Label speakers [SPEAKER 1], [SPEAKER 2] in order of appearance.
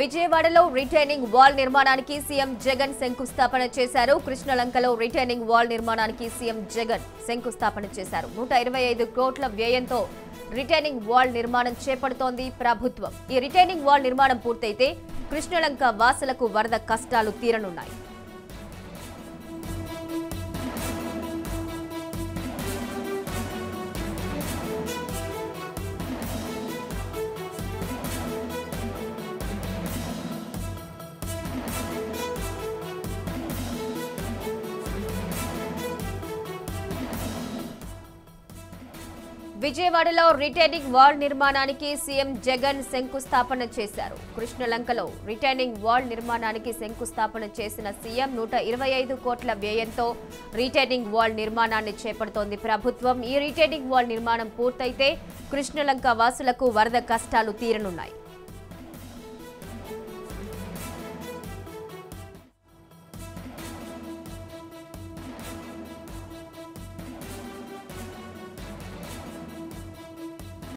[SPEAKER 1] విజయవాడలో retaining wall నిర్మాణానికి CM Jagan శంకుస్థాపన చేశారు కృష్ణలంకలో రిటైనింగ్ వాల్ నిర్మాణానికి సీఎం జగన్ శంకుస్థాపన చేశారు నూట ఇరవై ఐదు కోట్ల వ్యయంతో రిటైనింగ్ వాల్ నిర్మాణం చేపడుతోంది ప్రభుత్వం ఈ రిటైనింగ్ వాల్ నిర్మాణం పూర్తయితే కృష్ణలంక వాసులకు వరద కష్టాలు తీరనున్నాయి విజయవాడలో రిటైనింగ్ వాల్ నిర్మాణానికి సీఎం జగన్ శంకుస్థాపన చేశారు కృష్ణలంకలో రిటైనింగ్ వాల్ నిర్మాణానికి శంకుస్థాపన చేసిన సీఎం నూట ఇరవై ఐదు కోట్ల వ్యయంతో రిటైనింగ్ వాల్ నిర్మాణాన్ని చేపడుతోంది ప్రభుత్వం ఈ రిటైనింగ్ వాల్ నిర్మాణం పూర్తయితే కృష్ణలంక వాసులకు వరద కష్టాలు తీరనున్నాయి